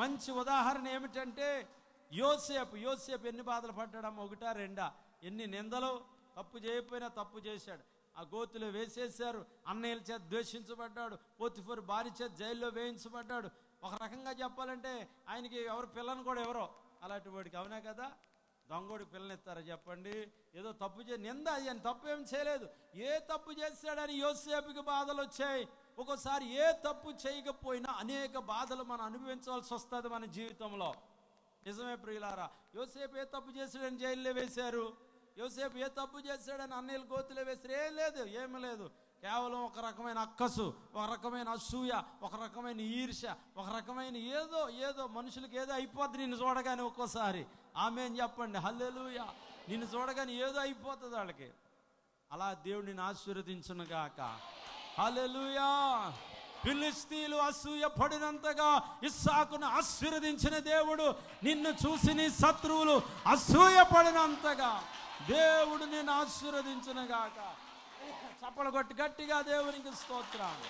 మంచి ఉదాహరణ ఏమిటంటే యోసేపు యోసేపు ఎన్ని బాధలు పడ్డాడమ్మా ఒకటా రెండా ఎన్ని నిందలు తప్పు చేయకపోయినా తప్పు చేశాడు ఆ గోతులో వేసేశారు అన్నయ్యల చేత ద్వేషించబడ్డాడు పోతిఫర్ భార్య చేత జైల్లో వేయించబడ్డాడు ఒక రకంగా చెప్పాలంటే ఆయనకి ఎవరు పిల్లని కూడా ఎవరో అలాంటి వాడికి అవునా కదా దొంగోడికి పిల్లనిస్తారా చెప్పండి ఏదో తప్పు చే నింద ఆయన తప్పు ఏం చేయలేదు ఏ తప్పు చేశాడని యోసేపుకి బాధలు వచ్చాయి ఒక్కోసారి ఏ తప్పు చేయకపోయినా అనేక బాధలు మనం అనుభవించవలసి వస్తుంది మన జీవితంలో నిజమే ప్రియులారా యోసేపు ఏ తప్పు చేశాడని జైల్లో వేశారు యోసేపు ఏ తప్పు చేశాడని అన్నయ్యలు గోతులో వేశారు ఏం లేదు ఏమీ లేదు కేవలం ఒక రకమైన అక్కసు ఒక రకమైన అసూయ ఒక రకమైన ఈర్ష ఒక రకమైన ఏదో ఏదో మనుషులకు ఏదో అయిపోద్ది నిన్ను చూడగానే ఒక్కోసారి ఆమె అని చెప్పండి హల్లెలూయ నిన్ను చూడగానే ఏదో అయిపోతుంది వాళ్ళకి అలా దేవుడిని ఆశీర్వదించును గాక హల్లెలూయా ఫిలిస్తీన్లు అసూయ పడినంతగా ఇస్సాకును ఆశీర్వదించిన దేవుడు నిన్ను చూసి నీ శత్రువులు అసూయ పడినంతగా దేవుడు నిన్ను ఆశీర్వదించును గాక చప్పలు కొట్టి గట్టిగా దేవునికి స్తోత్రాలు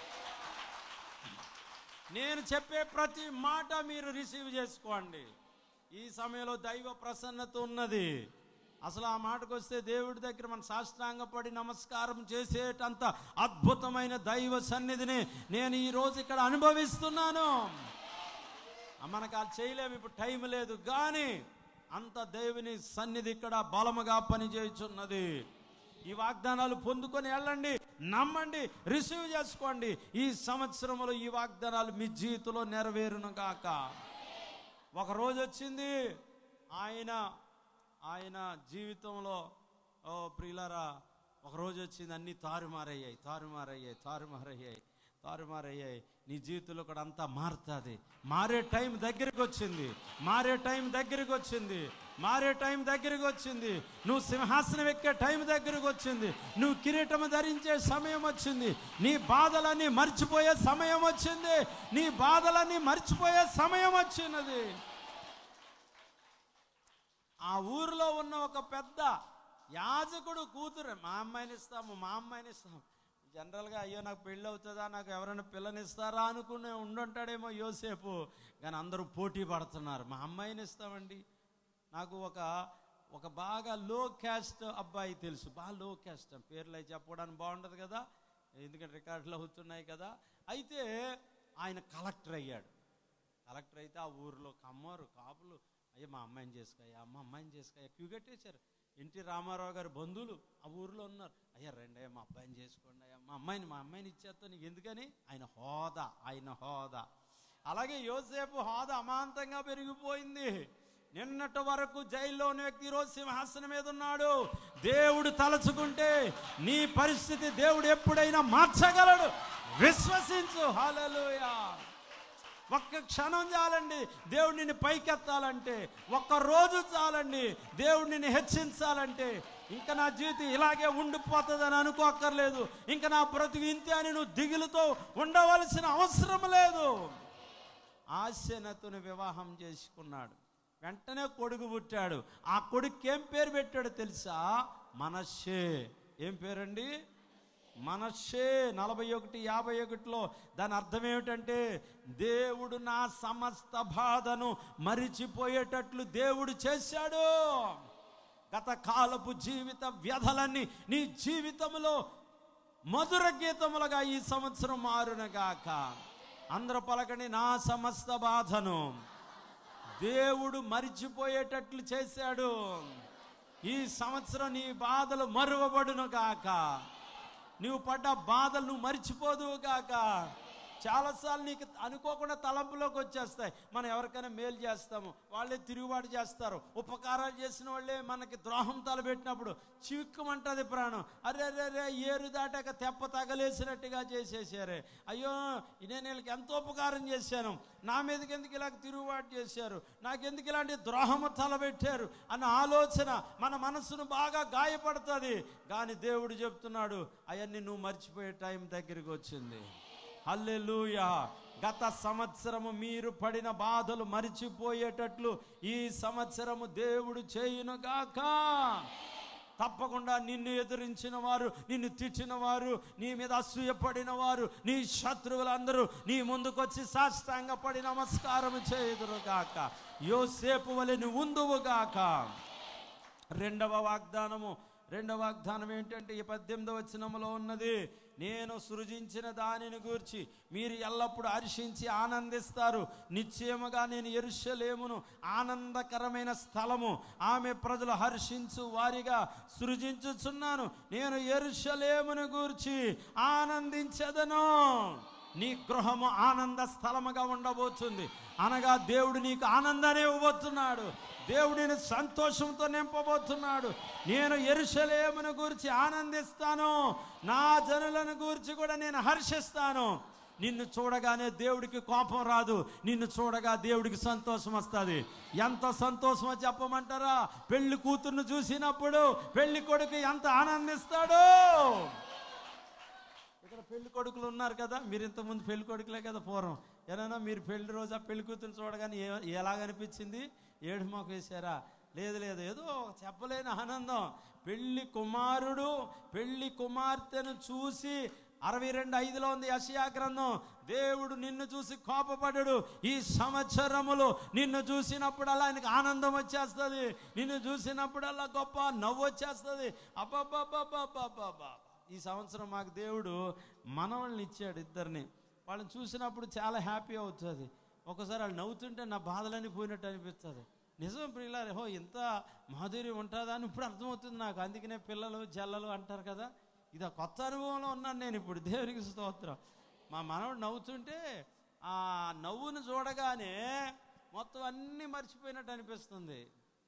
నేను చెప్పే ప్రతి మాట మీరు రిసీవ్ చేసుకోండి ఈ సమయంలో దైవ ప్రసన్నత ఉన్నది అసలు ఆ మాటకు వస్తే దేవుడి దగ్గర మన సాష్టాంగపడి నమస్కారం చేసేటంత అద్భుతమైన దైవ సన్నిధిని నేను ఈ రోజు ఇక్కడ అనుభవిస్తున్నాను మనకు అది చేయలేము ఇప్పుడు టైం లేదు కానీ అంత దేవుని సన్నిధి ఇక్కడ బలముగా పనిచేయుచున్నది ఈ వాగ్దానాలు పొందుకొని వెళ్ళండి నమ్మండి రిసీవ్ చేసుకోండి ఈ సంవత్సరంలో ఈ వాగ్దానాలు మీ జీవితంలో నెరవేరును గాక ఒక రోజు వచ్చింది ఆయన ఆయన జీవితంలో ఓ ప్రియులారా ఒక రోజు వచ్చింది అన్ని తారుమారయ్యాయి తారుమారయ్యాయి తారుమారయ్యాయి తారుమారయ్యాయి నీ జీవితంలో కూడా అంతా మారుతుంది మారే టైం దగ్గరికి వచ్చింది మారే టైం దగ్గరికి వచ్చింది మారే టైం దగ్గరికి వచ్చింది నువ్వు సింహాసనం ఎక్కే టైం దగ్గరికి వచ్చింది నువ్వు కిరీటం ధరించే సమయం వచ్చింది నీ బాధలన్నీ మర్చిపోయే సమయం వచ్చింది నీ బాధలన్నీ మర్చిపోయే సమయం వచ్చినది ఆ ఊరిలో ఉన్న ఒక పెద్ద యాజకుడు కూతురు మా అమ్మాయిని ఇస్తాము మా అమ్మాయిని ఇస్తాము జనరల్గా అయ్యో నాకు పెళ్ళి అవుతుందా నాకు ఎవరైనా పిల్లనిస్తారా అనుకునే ఉండుంటాడేమో యోసేపు కానీ అందరూ పోటీ పడుతున్నారు మా అమ్మాయిని ఇస్తామండి నాకు ఒక ఒక బాగా లో క్యాస్ట్ అబ్బాయి తెలుసు బాగా లో క్యాస్ట్ పేర్లు అవి చెప్పడానికి బాగుండదు కదా ఎందుకంటే రికార్డులు అవుతున్నాయి కదా అయితే ఆయన కలెక్టర్ అయ్యాడు కలెక్టర్ అయితే ఆ ఊరిలో కమ్మరు కాపులు అయ్యా మా అమ్మాయిని చేసుకోయ్యా అమ్మ అమ్మాయిని చేసుకోయ్యా క్యూ కట్టేశారు ఎన్టీ రామారావు గారి బంధువులు ఆ ఊరిలో ఉన్నారు అయ్యా రండి అయ్యా మా అబ్బాయిని చేసుకోండి అయ్యా మా అమ్మాయిని మా అమ్మాయిని ఇచ్చేస్తా నీకు ఎందుకని ఆయన హోదా ఆయన హోదా అలాగే యోసేపు హోదా అమాంతంగా పెరిగిపోయింది నిన్నటి వరకు జైల్లో ఉన్న వ్యక్తి ఈరోజు సింహాసనం మీద ఉన్నాడు దేవుడు తలచుకుంటే నీ పరిస్థితి దేవుడు ఎప్పుడైనా మార్చగలడు విశ్వసించు హల్లెలూయా ఒక్క క్షణం చాలండి దేవుడు నిన్ను పైకెత్తాలంటే ఒక్క రోజు చాలండి దేవుడు నిన్ను హెచ్చించాలంటే ఇంకా నా జీవితం ఇలాగే ఉండిపోతుందని అనుకోక్కర్లేదు ఇంకా నా బ్రతుకు ఇంతే అని నువ్వు దిగులుతో ఉండవలసిన అవసరం లేదు ఆశనతుని వివాహం చేసుకున్నాడు వెంటనే కొడుకు పుట్టాడు ఆ కొడుకు ఏం పేరు పెట్టాడు తెలుసా మనషే ఏం పేరండి మనషే నలభై ఒకటి యాభై ఒకటిలో దాని అర్థం ఏమిటంటే దేవుడు నా సమస్త బాధను మరిచిపోయేటట్లు దేవుడు చేశాడు గత కాలపు జీవిత వ్యధలన్నీ నీ జీవితంలో మధుర గీతములుగా ఈ సంవత్సరం మారునగాక అందరూ పలకని నా సమస్త బాధను దేవుడు మరిచిపోయేటట్లు చేశాడు ఈ సంవత్సరం నీ బాధలు మరువబడును గాక నీవు పడ్డ బాధలు నువ్వు మర్చిపోదువు గాక చాలాసార్లు నీకు అనుకోకుండా తలంపులోకి వచ్చేస్తాయి మనం ఎవరికైనా మేలు చేస్తాము వాళ్ళే తిరుగుబాటు చేస్తారు ఉపకారాలు చేసిన వాళ్ళే మనకి ద్రోహం తలబెట్టినప్పుడు చిక్కుమంటది ప్రాణం అరే అరే అరే ఏరు దాటాక తెప్ప తగలేసినట్టుగా చేసేసారే అయ్యో నేను వీళ్ళకి ఎంతో ఉపకారం చేశాను నా మీదకి ఎందుకు ఇలాగ తిరుగుబాటు చేశారు నాకెందుకు ఇలాంటి ద్రోహము తలబెట్టారు అన్న ఆలోచన మన మనసును బాగా గాయపడుతుంది కానీ దేవుడు చెప్తున్నాడు అవన్నీ నువ్వు మర్చిపోయే టైం దగ్గరికి వచ్చింది హల్లెలూయా గత సంవత్సరము మీరు పడిన బాధలు మరిచిపోయేటట్లు ఈ సంవత్సరము దేవుడు చేయునుగాక తప్పకుండా నిన్ను ఎదిరించిన వారు నిన్ను తిట్టిన వారు నీ మీద అసూయపడిన వారు నీ శత్రువులందరూ నీ ముందుకొచ్చి సాష్టాంగ పడి నమస్కారం చేయుదురుగాక యోసేపు వలె నువ్వు ఉందువుగాక రెండవ వాగ్దానము రెండవ వాగ్దానం ఏంటంటే ఈ పద్దెనిమిదవ వచనములో ఉన్నది నేను సృజించిన దానిని గూర్చి మీరు ఎల్లప్పుడూ హర్షించి ఆనందిస్తారు నిశ్చయముగా నేను ఎరుషలేమును ఆనందకరమైన స్థలము ఆమె ప్రజలు హర్షించు వారిగా సృజించుచున్నాను నేను ఎరుషలేమును గూర్చి ఆనందించదను నీ గృహము ఆనంద స్థలముగా ఉండబోతుంది అనగా దేవుడు నీకు ఆనందాన్ని ఇవ్వబోతున్నాడు దేవుడు నేను సంతోషంతో నింపబోతున్నాడు నేను ఎరుషలేమును గురించి ఆనందిస్తాను నా జనులను గురించి కూడా నేను హర్షిస్తాను నిన్ను చూడగానే దేవుడికి కోపం రాదు నిన్ను చూడగా దేవుడికి సంతోషం వస్తుంది ఎంత సంతోషమో చెప్పమంటారా పెళ్లి కూతుర్ను చూసినప్పుడు పెళ్లి కొడుకు ఎంత ఆనందిస్తాడో ఇక్కడ పెళ్లి కొడుకులు ఉన్నారు కదా మీరు ఇంతకుముందు పెళ్లి కొడుకులే కదా పూర్వం ఏదైనా మీరు పెళ్లి రోజు ఆ పెళ్లి కూతురు చూడగానే ఏ ఎలాగనిపించింది ఏడు మాకు వేశారా లేదు లేదు ఏదో ఒక చెప్పలేని ఆనందం పెళ్లి కుమారుడు పెళ్లి కుమార్తెను చూసి అరవై రెండు ఐదులో ఉంది యషయా గ్రంథం దేవుడు నిన్ను చూసి కోపపడడు ఈ సంవత్సరములో నిన్ను చూసినప్పుడల్లా ఆయనకు ఆనందం వచ్చేస్తుంది నిన్ను చూసినప్పుడల్లా గొప్ప నవ్వు వచ్చేస్తుంది అబ్బబ్బబ్బబ్బబ్బబ్బబ్బా ఈ సంవత్సరం మాకు దేవుడు మనవల్ని ఇచ్చాడు ఇద్దరిని వాళ్ళని చూసినప్పుడు చాలా హ్యాపీ అవుతుంది ఒకసారి వాళ్ళు నవ్వుతుంటే నా బాధలన్నీ పోయినట్టు అనిపిస్తుంది నిజం ప్రియులారే హో ఇంత మాధుర్యం ఉంటుందా అని ఇప్పుడు అర్థమవుతుంది నాకు అందుకనే పిల్లలు జల్లలు అంటారు కదా ఇది ఆ కొత్త అనుభవంలో ఉన్నాను నేను ఇప్పుడు దేవునికి స్తోత్రం మా మనవడు నవ్వుతుంటే ఆ నవ్వును చూడగానే మొత్తం అన్నీ మర్చిపోయినట్టు అనిపిస్తుంది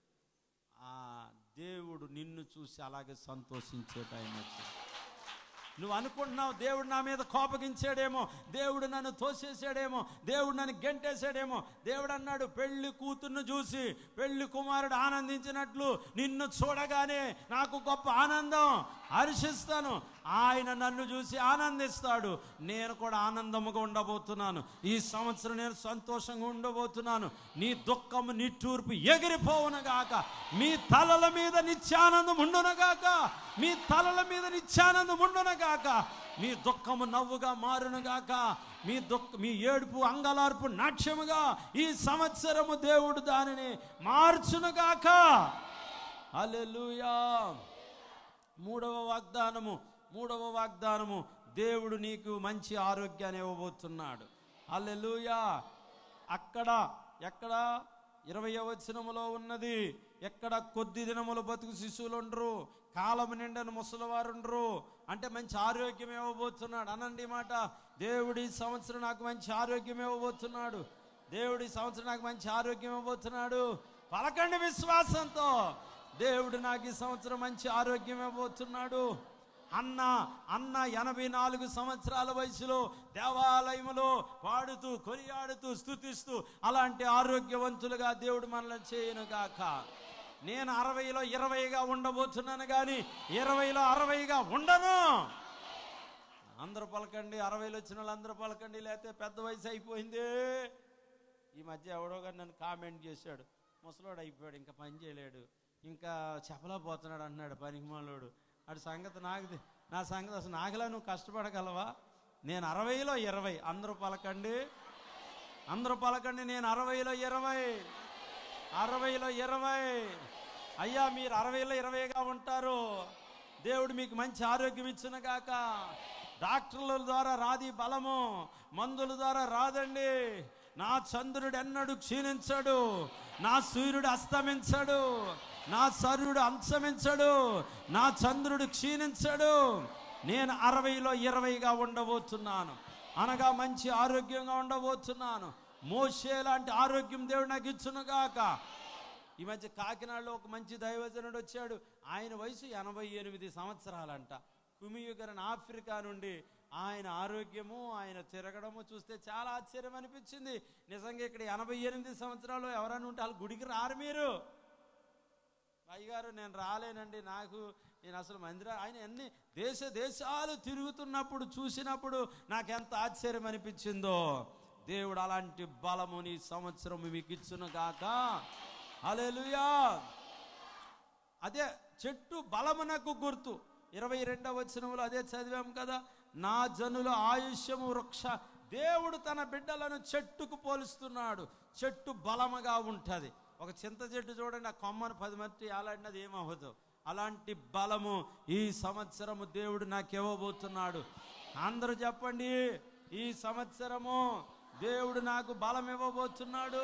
ఆ దేవుడు నిన్ను చూసి అలాగే సంతోషించే టైం వచ్చింది నువ్వు అనుకుంటున్నావు దేవుడు నా మీద కోపగించాడేమో దేవుడు నన్ను తోసేసాడేమో దేవుడు నన్ను గెంటేశాడేమో దేవుడు అన్నాడు పెళ్లి కూతుర్ను చూసి పెళ్లి కుమారుడు ఆనందించినట్లు నిన్ను చూడగానే నాకు గొప్ప ఆనందం హర్షిస్తాను ఆయన నన్ను చూసి ఆనందిస్తాడు నేను కూడా ఆనందముగా ఉండబోతున్నాను ఈ సంవత్సరం నేను సంతోషంగా ఉండబోతున్నాను నీ దుఃఖము నిట్టూర్పు ఎగిరిపోవునగాక మీ తలల మీద నిత్యానందం ఉండునగాక మీ తలల మీద నిత్యానందం ఉండునగాక మీ దుఃఖము నవ్వుగా మారునుగాక మీ దుఃఖ మీ ఏడుపు అంగలార్పు నాట్యముగా ఈ సంవత్సరము దేవుడు దానిని మార్చునుగాక హల్లెలూయా మూడవ వాగ్దానము మూడవ వాగ్దానము దేవుడు నీకు మంచి ఆరోగ్యాన్ని ఇవ్వబోతున్నాడు అల్లెలుయా అక్కడ ఎక్కడ ఇరవై వచనములో ఉన్నది ఎక్కడ కొద్ది దినములు బతుకు శిశువులు ఉండరు కాలం నిండని ముసలివారు ఉండరు అంటే మంచి ఆరోగ్యం ఇవ్వబోతున్నాడు అనండి ఈ మాట దేవుడి ఈ సంవత్సరం నాకు మంచి ఆరోగ్యం ఇవ్వబోతున్నాడు దేవుడి ఈ సంవత్సరం నాకు మంచి ఆరోగ్యం ఇవ్వబోతున్నాడు పలకండి విశ్వాసంతో దేవుడు నాకు ఈ సంవత్సరం మంచి ఆరోగ్యం ఇవ్వబోతున్నాడు అన్న అన్న ఎనభై నాలుగు సంవత్సరాల వయసులో దేవాలయములో పాడుతూ కొనియాడుతూ స్థుతిస్తూ అలాంటి ఆరోగ్యవంతులుగా దేవుడు మనల్ని చేయను గాక నేను అరవైలో ఇరవైగా ఉండబోతున్నాను కానీ ఇరవైలో అరవైగా ఉండను అందరూ పలకండి అరవైలో వచ్చిన వాళ్ళు అందరూ పలకండి లేకపోతే పెద్ద వయసు అయిపోయింది ఈ మధ్య ఎవడో గారు నన్ను కామెంట్ చేశాడు ముసలోడు అయిపోయాడు ఇంకా పని చేయలేడు ఇంకా చెప్పలా పోతున్నాడు అన్నాడు పనికిమాలోడు అటు సంగతి నాకు తె- నా సంగతి అసలు నాకులా నువ్వు కష్టపడగలవా నేను అరవైలో ఇరవై అందరూ పలకండి అందరూ పలకండి నేను అరవైలో ఇరవై అరవైలో ఇరవై అయ్యా మీరు అరవైలో ఇరవైగా ఉంటారు దేవుడు మీకు మంచి ఆరోగ్యం ఇచ్చిన గాక డాక్టర్ల ద్వారా రాది బలము మందుల ద్వారా రాదండి నా చంద్రుడు ఎన్నడు క్షీణించడు నా సూర్యుడు అస్తమించడు నా సూర్యుడు అంశమించడు నా చంద్రుడు క్షీణించడు నేను అరవైలో ఇరవైగా ఉండబోతున్నాను అనగా మంచి ఆరోగ్యంగా ఉండబోతున్నాను మోసే లాంటి ఆరోగ్యం దేవుడు నాకు ఇచ్చునుగాక ఈ మధ్య కాకినాడలో ఒక మంచి దైవజనుడు వచ్చాడు ఆయన వయసు ఎనభై ఎనిమిది సంవత్సరాలంట కుమియుగరన్ ఆఫ్రికా నుండి ఆయన ఆరోగ్యము ఆయన తిరగడము చూస్తే చాలా ఆశ్చర్యం అనిపించింది నిజంగా ఇక్కడ ఎనభై ఎనిమిది సంవత్సరాలు ఎవరైనా ఉంటే వాళ్ళ గుడికి రారు మీరు అయ్యగారు నేను రాలేనండి నాకు నేను అసలు మందిర ఆయన అన్ని దేశ దేశాలు తిరుగుతున్నప్పుడు చూసినప్పుడు నాకు ఎంత ఆశ్చర్యం అనిపించిందో దేవుడు అలాంటి బలము నీ సంవత్సరం మీకు ఇచ్చును గాక హల్లెలూయా అదే చెట్టు బలమునకు గుర్తు ఇరవై రెండవ వచనంలో అదే చదివాం కదా నా జనుల ఆయుష్యము వృక్ష దేవుడు తన బిడ్డలను చెట్టుకు పోలుస్తున్నాడు చెట్టు బలముగా ఉంటుంది ఒక చింత చెట్టు చూడండి ఆ కొమ్మను పది మంది అలాంటిది ఏమవ్వదు అలాంటి బలము ఈ సంవత్సరము దేవుడు నాకు ఇవ్వబోతున్నాడు అందరూ చెప్పండి ఈ సంవత్సరము దేవుడు నాకు బలం ఇవ్వబోతున్నాడు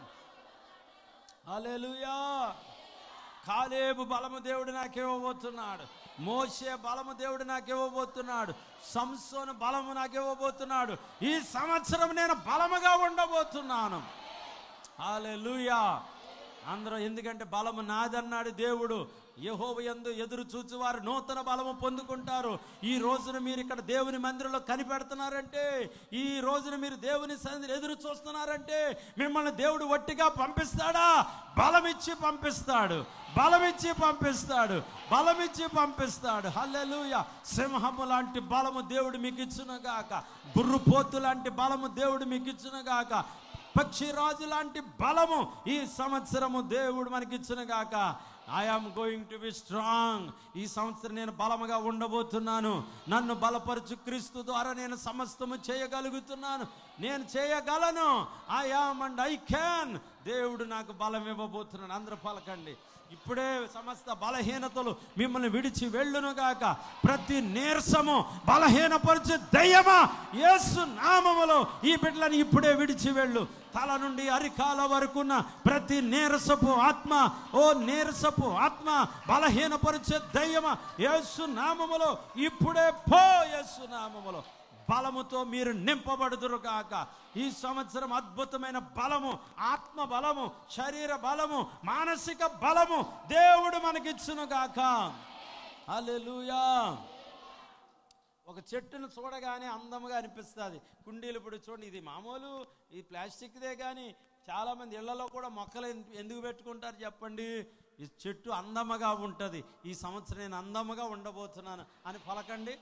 అలెలుయా కాలేబు బలము దేవుడు నాకు ఇవ్వబోతున్నాడు మోసే బలము దేవుడు నాకు ఇవ్వబోతున్నాడు సంసోను బలము నాకు ఇవ్వబోతున్నాడు ఈ సంవత్సరం నేను బలముగా ఉండబోతున్నాను హాలెలూయా అందరూ ఎందుకంటే బలము నాదన్నాడు దేవుడు యెహోవా యందు ఎదురు చూచి వారు నూతన బలము పొందుకుంటారు ఈ రోజున మీరు ఇక్కడ దేవుని మందిరంలో కనిపెడుతున్నారంటే ఈ రోజున మీరు దేవుని సన్నిధిని ఎదురు చూస్తున్నారంటే మిమ్మల్ని దేవుడు వట్టిగా పంపిస్తాడా బలమిచ్చి పంపిస్తాడు బలమిచ్చి పంపిస్తాడు బలమిచ్చి పంపిస్తాడు హల్లెలూయా సింహము లాంటి బలము దేవుడు మీకు ఇచ్చునుగాక గుర్రుపోతు లాంటి బలము దేవుడు మీకు ఇచ్చునుగాక పక్షిరాజు లాంటి బలము ఈ సంవత్సరము దేవుడు మనకి ఇచ్చునుగాక I am going to be strong ఈ సంవత్సరం నేను బలముగా ఉండబోతున్నాను నన్ను బలపరచు క్రీస్తు ద్వారా నేను సమస్తము చేయగలుగుతున్నాను నేను చేయగలను I am and I can దేవుడు నాకు బలం ఇవ్వబోతున్నాను అందరూ పలకండి ఇప్పుడే సమస్త బలహీనతలు మిమ్మల్ని విడిచి వెళ్ళునుగాక ప్రతి నీరసము బలహీనపరిచే దయ్యమా యేసు నామములో ఈ బిడ్డలను ఇప్పుడే విడిచి వెళ్ళు తల నుండి అరికాల వరకున్న ప్రతి నీరసపు ఆత్మ ఓ నీరసపు ఆత్మ బలహీనపరిచే దయ్యమా యేసు నామములో ఇప్పుడే పో యేసు నామములో బలముతో మీరు నింపబడుదురు కాక ఈ సంవత్సరం అద్భుతమైన బలము ఆత్మ బలము శరీర బలము మానసిక బలము దేవుడు మనకిచ్చును గాక హల్లెలూయా ఒక చెట్టును చూడగానే అందముగా అనిపిస్తుంది కుండీలు ఇప్పుడు చూడండి ఇది మామూలు ఈ ప్లాస్టిక్దే కానీ చాలామంది ఇళ్లలో కూడా మొక్కలు ఎందు- ఎందుకు పెట్టుకుంటారు చెప్పండి ఈ చెట్టు అందముగా ఉంటుంది ఈ సంవత్సరం నేను అందముగా ఉండబోతున్నాను అని పలకండి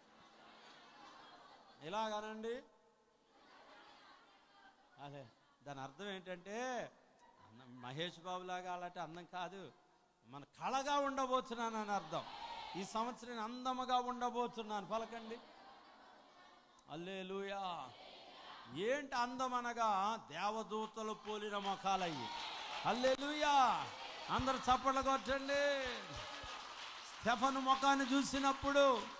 ఎలాగనండి అదే దాని అర్థం ఏంటంటే అన్నం మహేష్ బాబు లాగా అలాంటి అందం కాదు మన కళగా ఉండబోతున్నాను అని అర్థం ఈ సంవత్సరం నేను అందముగా ఉండబోతున్నాను పలకండి అల్లేలుయా ఏంటి అందం అనగా దేవదూతలు పోలిన మొఖాలయ్యి అల్లేలుయా అందరు చప్పట్లు కొట్టండి స్టెఫను ముఖాన్ని చూసినప్పుడు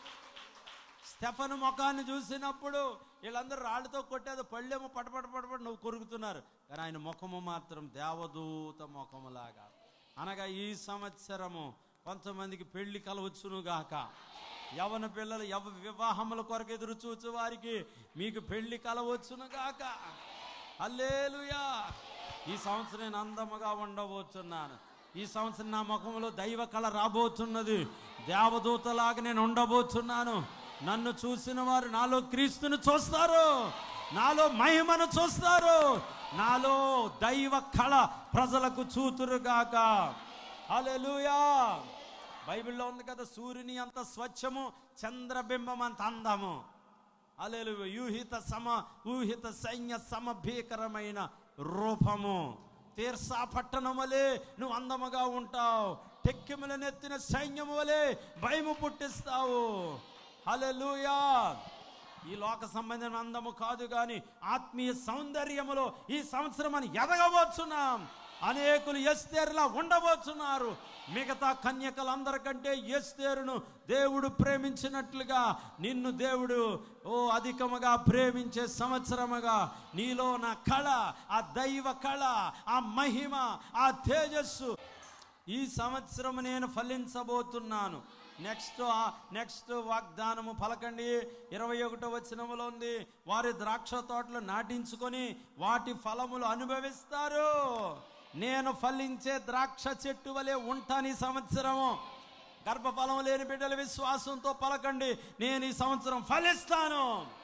స్టెఫను ముఖాన్ని చూసినప్పుడు వీళ్ళందరూ రాళ్ళతో కొట్టేది పళ్ళేమో పటపట పటపట నువ్వు కొరుకుతున్నారు కానీ ఆయన ముఖము మాత్రం దేవదూత ముఖములాగా అనగా ఈ సంవత్సరము కొంతమందికి పెళ్లి కలవచ్చును గాక యవన పిల్లలు యవ వివాహముల కొరకు ఎదురు చూచు వారికి మీకు పెళ్లి కలవచ్చును గాక అల్లేలుయా ఈ సంవత్సరం నేను అందముగా ఉండబోతున్నాను ఈ సంవత్సరం నా ముఖంలో దైవ కళ రాబోతున్నది దేవదూతలాగా నేను ఉండబోతున్నాను నన్ను చూసిన వారు నాలో క్రీస్తుని చూస్తారు నాలో మహిమను చూస్తారు నాలో దైవ కళ ప్రజలకు చూతురుగాక హల్లెలూయా బైబిల్లో ఉంది కదా సూర్యుని అంత స్వచ్ఛము చంద్రబింబం అంత అందము అలేలు యూహిత సమ ఊహిత సైన్య సమభీకరమైన రూపము తీర్సా పట్టణం వలె నువ్వు అందముగా ఉంటావు టెక్కిములనెత్తిన సైన్యము వలె భయము పుట్టిస్తావు హల్లెలూయా ఈ లోక సంబంధమైన అందము కాదు కానీ ఆత్మీయ సౌందర్యములో ఈ సంవత్సరం అని ఎదగవచ్చున్నాం అనేకులు ఎస్తేరులా ఉండబోతున్నారు మిగతా కన్యకలందరికంటే ఎస్తేరును దేవుడు ప్రేమించినట్లుగా నిన్ను దేవుడు ఓ అధికముగా ప్రేమించే సంవత్సరముగా నీలో నా కళ ఆ దైవ కళ ఆ మహిమ ఆ తేజస్సు ఈ సంవత్సరం నేను ఫలించబోతున్నాను నెక్స్ట్ నెక్స్ట్ వాగ్దానము పలకండి ఇరవై ఒకటో వచనములో ఉంది వారి ద్రాక్ష తోటలు నాటించుకొని వాటి ఫలములు అనుభవిస్తారు నేను ఫలించే ద్రాక్ష చెట్టు వలె ఉంటాను ఈ సంవత్సరము గర్భఫలం లేని బిడ్డల విశ్వాసంతో పలకండి నేను ఈ సంవత్సరం ఫలిస్తాను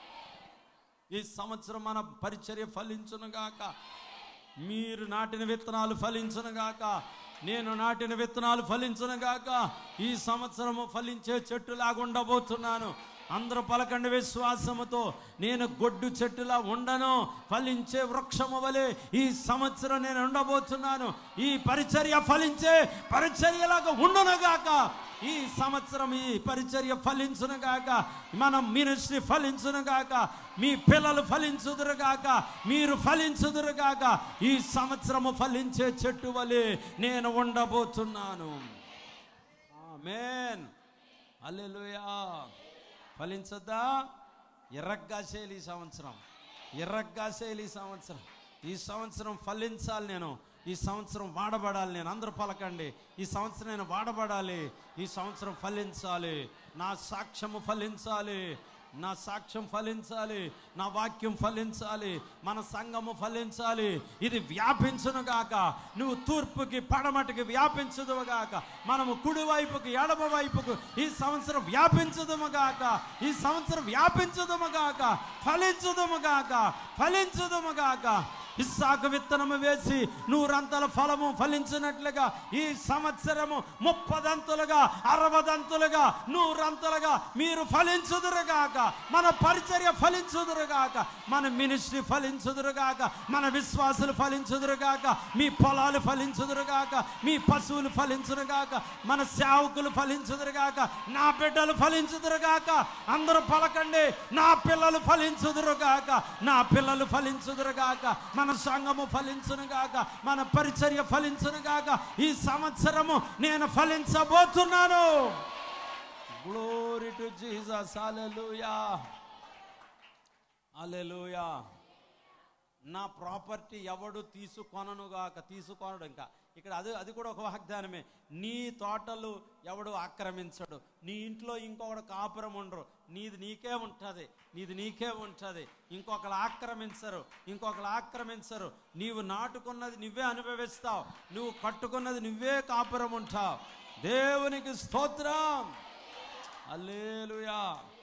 ఈ సంవత్సరం మన పరిచర్య ఫలించునుగాక మీరు నాటిన విత్తనాలు ఫలించునుగాక నేను నాటిన విత్తనాలు ఫలించునుగాక ఈ సంవత్సరము ఫలించే చెట్టులాగా ఉండబోతున్నాను అందరూ పలకండి విశ్వాసముతో నేను గొడ్డు చెట్టులా ఉండను ఫలించే వృక్షము వలె ఈ సంవత్సరం నేను ఉండబోతున్నాను ఈ పరిచర్య ఫలించే పరిచర్యలాగా ఉండునుగాక ఈ సంవత్సరం ఈ పరిచర్య ఫలించునుగాక మన మినిస్ట్రీ ఫలించునుగాక మీ పిల్లలు ఫలించుదురుగాక మీరు ఫలించుదురుగాక ఈ సంవత్సరము ఫలించే చెట్టు వలె నేను ఉండబోతున్నాను ఆమేన్ హల్లెలూయా ఫలించద్దా ఎర్రగ్గాసేలు ఈ సంవత్సరం ఎర్రగ్గాసేలు ఈ సంవత్సరం ఈ సంవత్సరం ఫలించాలి నేను ఈ సంవత్సరం వాడబడాలి నేను అందరూ పలకండి ఈ సంవత్సరం నేను వాడబడాలి ఈ సంవత్సరం ఫలించాలి నా సాక్ష్యము ఫలించాలి నా సాక్ష్యం ఫలించాలి నా వాక్యం ఫలించాలి మన సంఘము ఫలించాలి ఇది వ్యాపించును గాక నువ్వు తూర్పుకి పడమటికి వ్యాపించదువు గాక మనము కుడి వైపుకి ఎడమ వైపుకు ఈ సంవత్సరం వ్యాపించదుము గాక ఈ సంవత్సరం వ్యాపించదుము గాక ఫలించదుము గాక ఫలించదుము గాక ఇస్సాకు విత్తనము వేసి నూరంతల ఫలము ఫలించినట్లుగా ఈ సంవత్సరము ముప్పదంతులుగా అరవదంతులుగా నూరంతులుగా మీరు ఫలించుదురుగాక మన పరిచర్య ఫలించుదురుగాక మన మినిస్ట్రీ ఫలించుదురుగాక మన విశ్వాసులు ఫలించుదురుగాక మీ పొలాలు ఫలించుదురుగాక మీ పశువులు ఫలించుదురుగాక మన సేవకులు ఫలించుదురుగాక నా బిడ్డలు ఫలించుదురుగాక అందరూ పలకండి నా పిల్లలు ఫలించుదురుగాక నా పిల్లలు ఫలించుదురుగాక మన సంఘము ఫలించునుగాక మన పరిచర్య ఫలించునుగాక ఈ సంవత్సరము నేను ఫలించబోతున్నాను glory to Jesus hallelujah hallelujah నా ప్రాపర్టీ ఎవడు తీసుకొననుగాక తీసుకొనడు ఇంకా ఇక్కడ అది అది కూడా ఒక వాగ్దానమే నీ తోటలు ఎవడు ఆక్రమించడు నీ ఇంట్లో ఇంకొకడు కాపురం ఉండరు నీది నీకే ఉంటుంది నీది నీకే ఉంటుంది ఇంకొకరు ఆక్రమించరు ఇంకొకరు ఆక్రమించరు నీవు నాటుకున్నది నువ్వే అనుభవిస్తావు నువ్వు కట్టుకున్నది నువ్వే కాపురం ఉంటావు దేవునికి స్తోత్రం అల్లేలుయా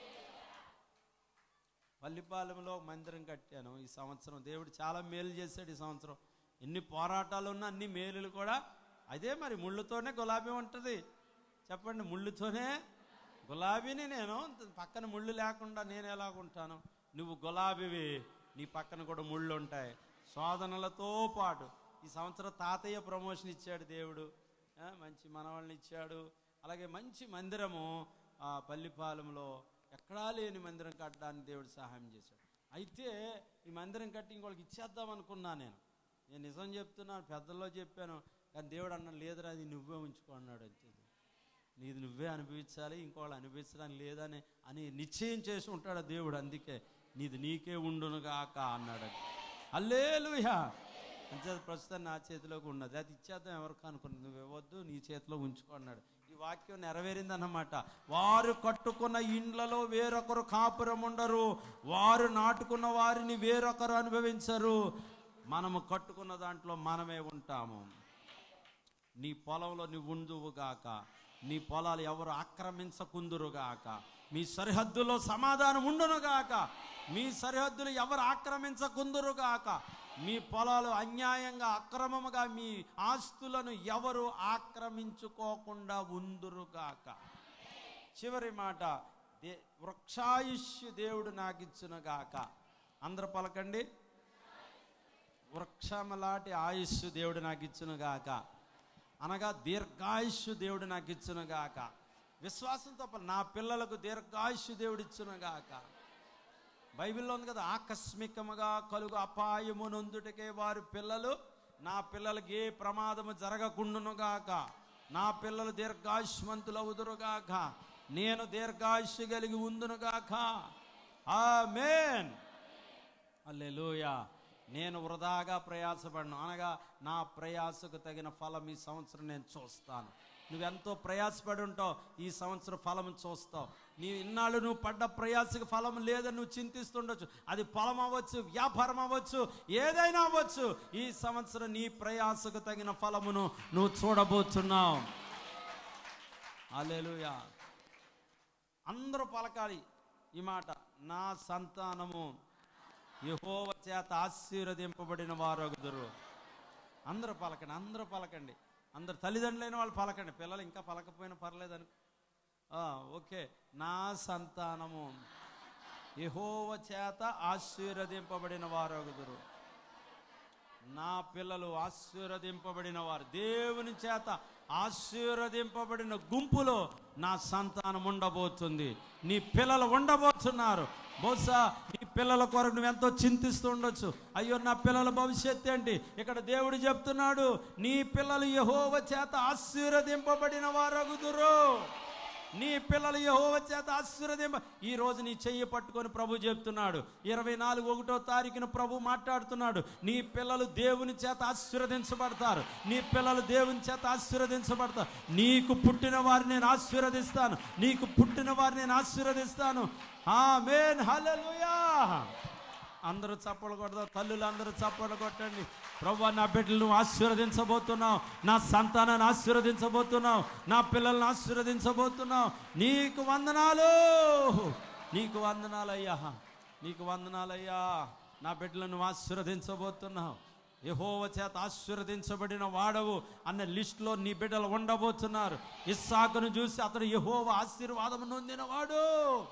పల్లిపాలెంలో మందిరం కట్టాను ఈ సంవత్సరం దేవుడు చాలా మేలు చేశాడు ఈ సంవత్సరం ఎన్ని పోరాటాలు ఉన్నా అన్ని మేలులు కూడా అదే మరి ముళ్ళుతోనే గులాబీ ఉంటుంది చెప్పండి ముళ్ళుతోనే గులాబీని నేను పక్కన ముళ్ళు లేకుండా నేను ఎలాగుంటాను నువ్వు గులాబీవి నీ పక్కన కూడా ముళ్ళు ఉంటాయి శోధనలతో పాటు ఈ సంవత్సరం తాతయ్య ప్రమోషన్ ఇచ్చాడు దేవుడు ఆ, మంచి మనవాళ్ళని ఇచ్చాడు అలాగే మంచి మందిరము ఆ పల్లిపాలెంలో ఎక్కడా లేని మందిరం కట్టడానికి దేవుడు సహాయం చేశాడు అయితే ఈ మందిరం కట్టి ఇంకోళ్ళకి ఇచ్చేద్దాం అనుకున్నా నేను నేను నిజం చెప్తున్నాను పెద్దల్లో చెప్పాను కానీ దేవుడు అన్న లేదురా అది నువ్వే ఉంచుకో అన్నాడు అంతే నీది నువ్వే అనుభవించాలి ఇంకోళ్ళు అనుభవించడానికి లేదని అని నిశ్చయం చేసి ఉంటాడు దేవుడు అందుకే నీది నీకే ఉండునుగాక అన్నాడు అల్లేలుయా అంతే ప్రస్తుతం నా చేతిలోకి ఉన్నది అది ఇచ్చేద్దాం ఎవరికి అనుకున్నది నువ్వు ఇవ్వద్దు నీ చేతిలో ఉంచుకో అన్నాడు ఈ వాక్యం నెరవేరిందన్నమాట వారు కట్టుకున్న ఇండ్లలో వేరొకరు కాపురం ఉండరు వారు నాటుకున్న వారిని వేరొకరు అనుభవించరు మనము కట్టుకున్న దాంట్లో మనమే ఉంటాము నీ పొలంలో నువ్వు ఉందువుగాక నీ పొలాలు ఎవరు ఆక్రమించకుందురుగాక మీ సరిహద్దులో సమాధానం ఉండునుగాక మీ సరిహద్దులు ఎవరు ఆక్రమించకుందురుగాక మీ పొలాలు అన్యాయంగా అక్రమముగా మీ ఆస్తులను ఎవరు ఆక్రమించుకోకుండా ఉందురుగాక చివరి మాట దే వృక్షాయుష్య దేవుడు నాకిచ్చునుగాక అందరు పలకండి వృక్షమలాంటి ఆయుస్సు దేవుడు నాకు ఇచ్చునుగాక అనగా దీర్ఘాయుష్యు దేవుడు నాకు ఇచ్చునుగాక విశ్వాసంతో ప- నా పిల్లలకు దీర్ఘాయుష్యు దేవుడు ఇచ్చునుగాక బైబిల్లో ఉంది కదా ఆకస్మికముగా కలుగు అపాయము నొందుటకే వారి పిల్లలు నా పిల్లలకి ఏ ప్రమాదము జరగకుండునుగాక నా పిల్లలు దీర్ఘాయుష్మంతులవుదురుగాక నేను దీర్ఘాయుష్యు కలిగి ఉందునుగాక ఆమేన్ అల్లెలుయా నేను వృధాగా ప్రయాసపడను అనగా నా ప్రయాసకు తగిన ఫలం ఈ సంవత్సరం నేను చూస్తాను నువ్వెంతో ప్రయాసపడి ఉంటావు ఈ సంవత్సరం ఫలం చూస్తావు నీ ఇన్నాళ్ళు నువ్వు పడ్డ ప్రయాసకు ఫలం లేదని నువ్వు చింతిస్తుండొచ్చు అది పొలం అవ్వచ్చు వ్యాపారం అవ్వచ్చు ఏదైనా అవ్వచ్చు ఈ సంవత్సరం నీ ప్రయాసకు తగిన ఫలమును నువ్వు చూడబోతున్నావు అలెలుయా అందరూ పలకాలి ఈ మాట నా సంతానము యహోవ చేత ఆశీర్వదింపబడిన వారు అగుదురు అందరూ పలకండి అందరూ పలకండి అందరు తల్లిదండ్రులైన వాళ్ళు పలకండి పిల్లలు ఇంకా పలకపోయినా పర్లేదు అనుకో ఆ, ఓకే నా సంతానము యెహోవ చేత ఆశీర్వదింపబడిన వారగుదురు నా పిల్లలు ఆశీర్వదింపబడిన వారు దేవుని చేత ఆశీర్వదింపబడిన గుంపులో నా సంతానం ఉండబోతుంది నీ పిల్లలు ఉండబోతున్నారు బహుశా నీ పిల్లల కొరకు నువ్వు ఎంతో చింతిస్తూ ఉండొచ్చు అయ్యో నా పిల్లల భవిష్యత్తు ఏంటి ఇక్కడ దేవుడు చెప్తున్నాడు నీ పిల్లలు యహోవ చేత ఆశీర్వదింపబడిన వారగుదురు నీ పిల్లలు యహోవ చేత ఆశీర్వదింప ఈ రోజు నీ చెయ్యి పట్టుకొని ప్రభు చెప్తున్నాడు ఇరవై నాలుగు ఒకటో తారీఖున ప్రభు మాట్లాడుతున్నాడు నీ పిల్లలు దేవుని చేత ఆశీర్వదించబడతారు నీ పిల్లలు దేవుని చేత ఆశీర్వదించబడతారు నీకు పుట్టిన వారిని నేను ఆశీర్వదిస్తాను నీకు పుట్టిన వారిని నేను ఆశీర్వదిస్తాను ఆమేన్ హల్లెలూయా అందరూ చప్పలు కొడదాం తల్లులు అందరూ చప్పలు కొట్టండి ప్రభు నా బిడ్డలను ఆశీర్వదించబోతున్నావు నా సంతానాన్ని ఆశీర్వదించబోతున్నావు నా పిల్లల్ని ఆశీర్వదించబోతున్నావు నీకు వందనాలు నీకు వందనాలయ్యా నీకు వందనాలయ్యా నా బిడ్డలను ఆశీర్వదించబోతున్నావు యహోవ చేత ఆశీర్వదించబడిన వాడవు అన్న లిస్టులో నీ బిడ్డలు ఉండబోతున్నారు ఇస్సాకును చూసి అతడు యహోవ ఆశీర్వాదం నొందినవాడు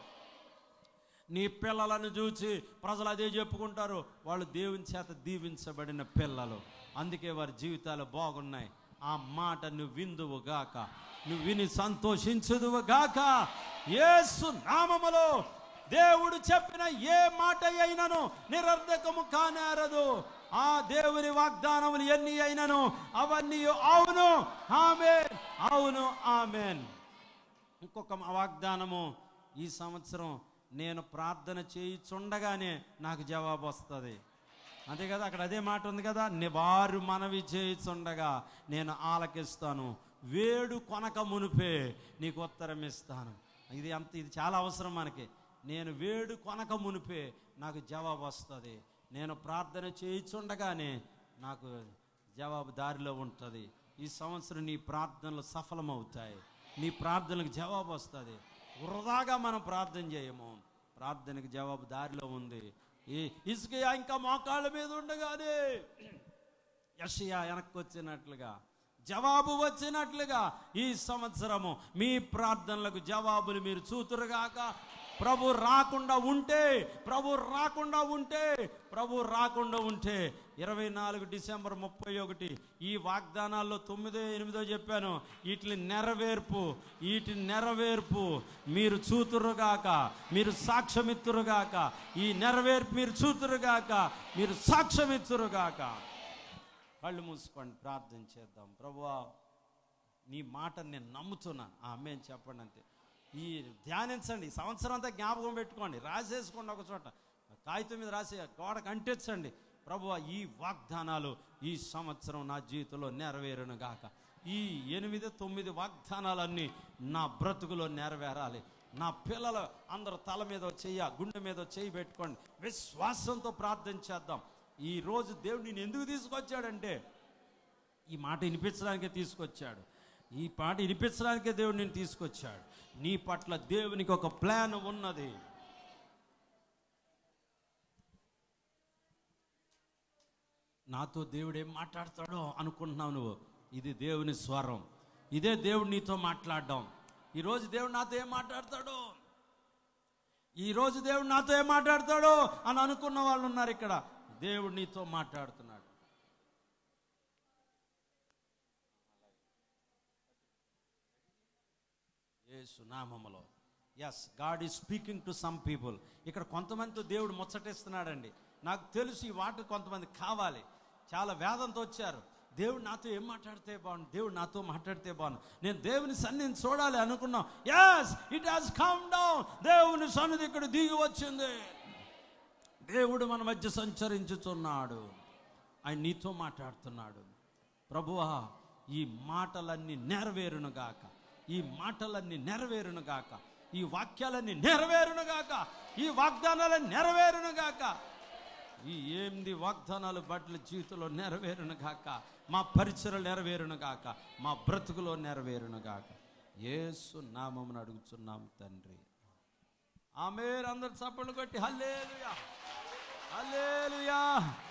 నీ పిల్లలను చూసి ప్రజలు అదే చెప్పుకుంటారు వాళ్ళు దేవుని చేత దీవించబడిన పిల్లలు అందుకే వారి జీవితాలు బాగున్నాయి ఆ మాట నువ్వు విందువు గాక నువ్వు విని సంతోషించుదువు గాక యేసు నామములో దేవుడు చెప్పిన ఏ మాట అయినను నిరర్ధకము కానేరదు ఆ దేవుని వాగ్దానములు ఎన్ని అయినను అవన్నీ అవును ఆమెన్ అవును ఆమెన్ ఇంకొక వాగ్దానము ఈ సంవత్సరం నేను ప్రార్థన చేయిచుండగానే నాకు జవాబు వస్తుంది అంతే కదా అక్కడ అదే మాట ఉంది కదా ని- వారు మనవి చేయిచుండగా నేను ఆలకిస్తాను వేడు కొనక మునిపే నీకు ఉత్తరం ఇస్తాను ఇది అంత ఇది చాలా అవసరం మనకి నేను వేడు కొనక మునిపే నాకు జవాబు వస్తుంది నేను ప్రార్థన చేయిచుండగానే నాకు జవాబు దారిలో ఉంటుంది ఈ సంవత్సరం నీ ప్రార్థనలు సఫలమవుతాయి నీ ప్రార్థనలకు జవాబు వస్తుంది వృధాగా మనం ప్రార్థన చేయము ప్రార్థనకి జవాబు దారిలో ఉంది ఈ ఇసుక ఇంకా మోకాళ్ళ మీద ఉండగానే యషయా వెనక్కి వచ్చినట్లుగా జవాబు వచ్చినట్లుగా ఈ సంవత్సరము మీ ప్రార్థనలకు జవాబులు మీరు చూతురుగాక ప్రభు రాకుండా ఉంటే ప్రభు రాకుండా ఉంటే ప్రభు రాకుండా ఉంటే ఇరవై నాలుగు డిసెంబర్ ముప్పై ఒకటి ఈ వాగ్దానాల్లో తొమ్మిదో ఎనిమిదో చెప్పాను వీటిని నెరవేర్పు వీటి నెరవేర్పు మీరు చూతురుగాక మీరు సాక్ష్యమిత్తురుగాక ఈ నెరవేర్పు మీరు చూతురుగాక మీరు సాక్ష్యమిత్తురుగాక కళ్ళు మూసుకోండి ప్రార్థన చేద్దాం ప్రభువా నీ మాటను నేను నమ్ముతున్నాను ఆమె చెప్పండి అంతే ఈ ధ్యానించండి ఈ సంవత్సరం అంతా జ్ఞాపకం పెట్టుకోండి రాసేసుకోండి ఒక చోట కాగితం మీద రాసి గోడకు అంటించండి ప్రభువా ఈ వాగ్దానాలు ఈ సంవత్సరం నా జీవితంలో నెరవేరును గాక ఈ ఎనిమిది తొమ్మిది వాగ్దానాలన్నీ నా బ్రతుకులో నెరవేరాలి నా పిల్లల అందరూ తల మీద చెయ్య గుండె మీద చెయ్యి పెట్టుకోండి విశ్వాసంతో ప్రార్థన చేద్దాం ఈ రోజు దేవుడు నేను ఎందుకు తీసుకొచ్చాడంటే ఈ మాట వినిపించడానికే తీసుకొచ్చాడు ఈ పాట వినిపించడానికే దేవుడు నేను తీసుకొచ్చాడు నీ పట్ల దేవునికి ఒక ప్లాన్ ఉన్నది నాతో దేవుడు ఏం మాట్లాడతాడో అనుకుంటున్నావు నువ్వు ఇది దేవుని స్వరం ఇదే దేవుడు నీతో మాట్లాడడం ఈరోజు దేవుడు నాతో ఏం మాట్లాడతాడో ఈరోజు దేవుడు నాతో ఏం మాట్లాడతాడో అని అనుకున్న వాళ్ళు ఉన్నారు ఇక్కడ దేవుడు నీతో మాట్లాడుతున్నాడు యేసు నామములో yes God is speaking to some people ఇక్కడ కొంతమందితో దేవుడు ముచ్చటిస్తున్నాడండి నాకు తెలుసు ఈ వాటి కొంతమంది కావాలి చాలా వేదంతో వచ్చారు దేవుడు నాతో ఏం మాట్లాడితే బాగుండు దేవుడు నాతో మాట్లాడితే బాగుండు నేను దేవుని సన్నిధిని చూడాలి అనుకున్నాం as it has come down దేవుని సన్నిధి ఇక్కడ దిగి వచ్చింది దేవుడు మన మధ్య సంచరించుచున్నాడు ఆయన నీతో మాట్లాడుతున్నాడు ప్రభువా ఈ మాటలన్నీ నెరవేరునుగాక ఈ మాటలన్నీ నెరవేరునుగాక ఈ వాక్యాలన్నీ నెరవేరునుగాక ఈ వాగ్దానాలన్నీ నెరవేరునుగాక ఈ ఎనిమిది వాగ్దానాలు బట్టల జీవితంలో నెరవేరునుగాక మా పరిచయలు నెరవేరునుగాక మా బ్రతుకులో నెరవేరునుగాక యేసు నామమును అడుగుచున్నాం తండ్రి ఆమె అందరు చప్పట్లు కొట్టి హల్లేలుయా హల్లేలుయా